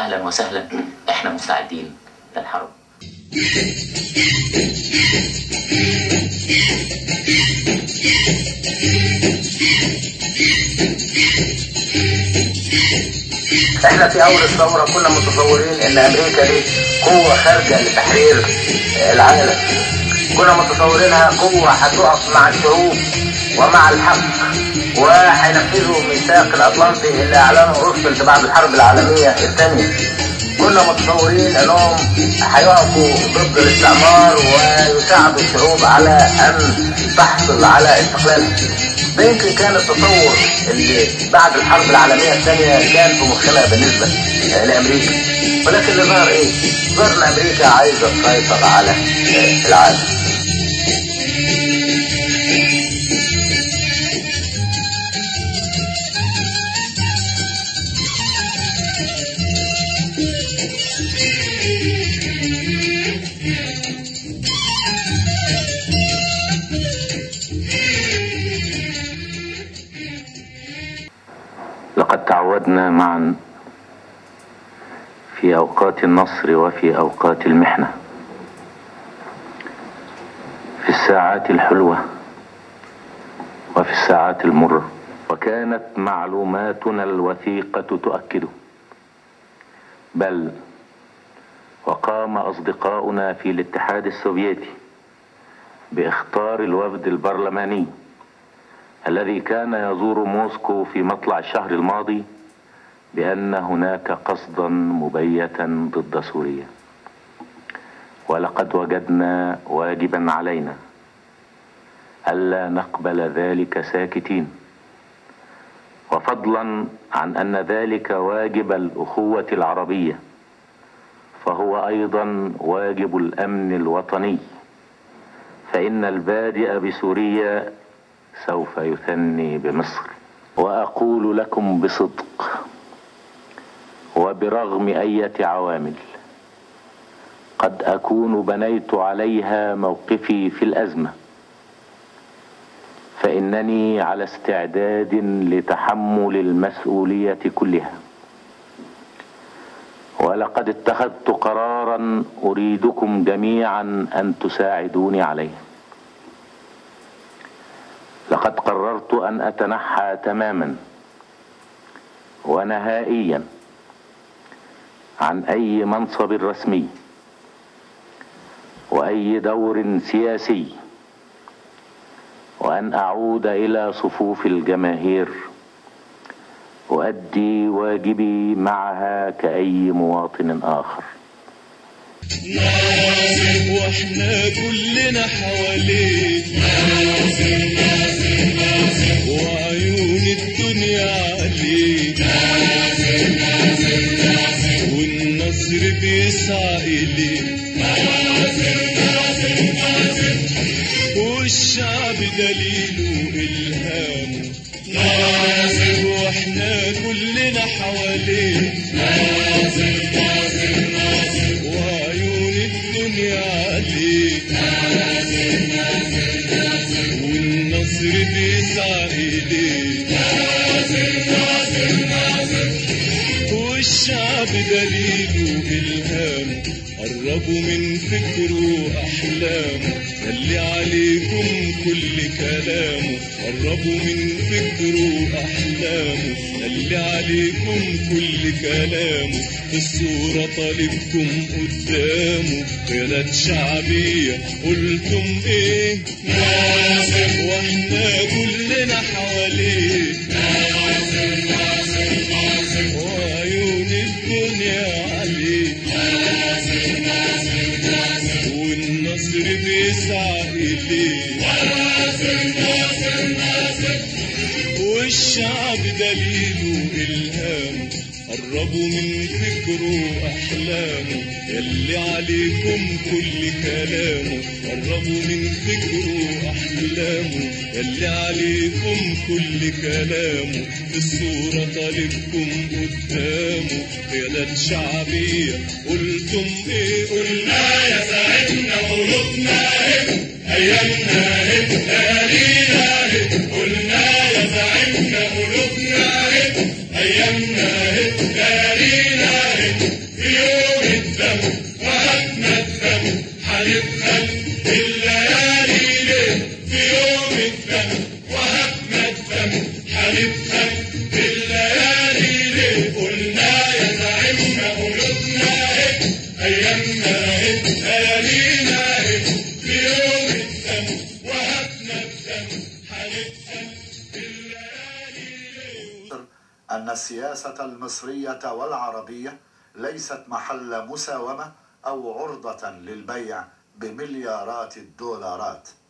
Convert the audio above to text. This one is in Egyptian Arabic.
اهلا وسهلا احنا مستعدين للحرب احنا في اول الثوره كنا متصورين ان امريكا دي قوه خارجه لتحرير العالم كنا متصورينها قوه هتقف مع الشعوب ومع الحق وهينفذوا ميثاق الاطلنطي اللي اعلنه روزفلت بعد الحرب العالميه الثانيه كنا متصورين انهم هيقفوا ضد الاستعمار ويساعدوا الشعوب على ان تحصل على استقلالها ده يمكن كان التصور اللي بعد الحرب العالمية الثانية كان في مخنا بالنسبة لأمريكا ولكن اللي ظهر إيه؟ ظهر إن أمريكا عايزة تسيطر على العالم لقد تعودنا معا في اوقات النصر وفي اوقات المحنه في الساعات الحلوه وفي الساعات المره وكانت معلوماتنا الوثيقه تؤكده بل وقام اصدقاؤنا في الاتحاد السوفيتي باختار الوفد البرلماني الذي كان يزور موسكو في مطلع الشهر الماضي بان هناك قصدا مبيتا ضد سوريا ولقد وجدنا واجبا علينا الا نقبل ذلك ساكتين وفضلا عن ان ذلك واجب الاخوه العربيه فهو ايضا واجب الامن الوطني فان البادئ بسوريا سوف يثني بمصر واقول لكم بصدق وبرغم اية عوامل قد اكون بنيت عليها موقفي في الازمه فانني على استعداد لتحمل المسؤوليه كلها ولقد اتخذت قرارا اريدكم جميعا ان تساعدوني عليه لقد قررت ان اتنحى تماما ونهائيا عن اي منصب رسمي واي دور سياسي وان اعود الى صفوف الجماهير اؤدي واجبي معها كاي مواطن اخر ناصر واحنا كلنا حواليك ناصر ناصر ناصر وعيون الدنيا عليك ناصر ناصر ناصر والنصر بيسعى اليك ناصر ناصر ناصر والشعب دليله الهامه ناصر واحنا كلنا حواليك ناصر ناصر ناصر وعيون الدنيا عليك ناصر ناصر ناصر والنصر بيسعى اليك ناصر ناصر ناصر والشعب دليله الهام قربوا من فكره واحلامه اللي عليكم كل كلامه قربوا من فكره واحلامه اللي عليكم كل كلامه الصورة طالبكم قدامه قيادات شعبية قلتم ايه ناصر واحنا كلنا حواليه ناصر ناصر ناصر وعيون الدنيا عليه ناصر ناصر ناصر والنصر بيسعى إليه ناصر ناصر ناصر والشعب دليله إلهام قربوا من فكره وأحلامه يلي عليكم كل كلامه قربوا من فكره وأحلامه يلي عليكم كل كلامه الصورة طالبكم قدامه قيادات شعبية قلتم ايه قلنا يا ساعدنا قلوبنا ايه ايامنا ايه ليالينا ايه قلنا يا ساعدنا قلوبنا ايه ايامنا ايه ليالينا ايه الدم وهبنا الدم هنبقى الليالي ليه في يوم الدم وهبنا الدم هنبقى الليالي ليه قلنا يا زعيمنا قلوبنا اهي ايامنا اهي ليالينا اهي في يوم الدم وهبنا الدم هنبقى الليالي ليه أن السياسة المصرية والعربية ليست محل مساومة أو عرضة للبيع بمليارات الدولارات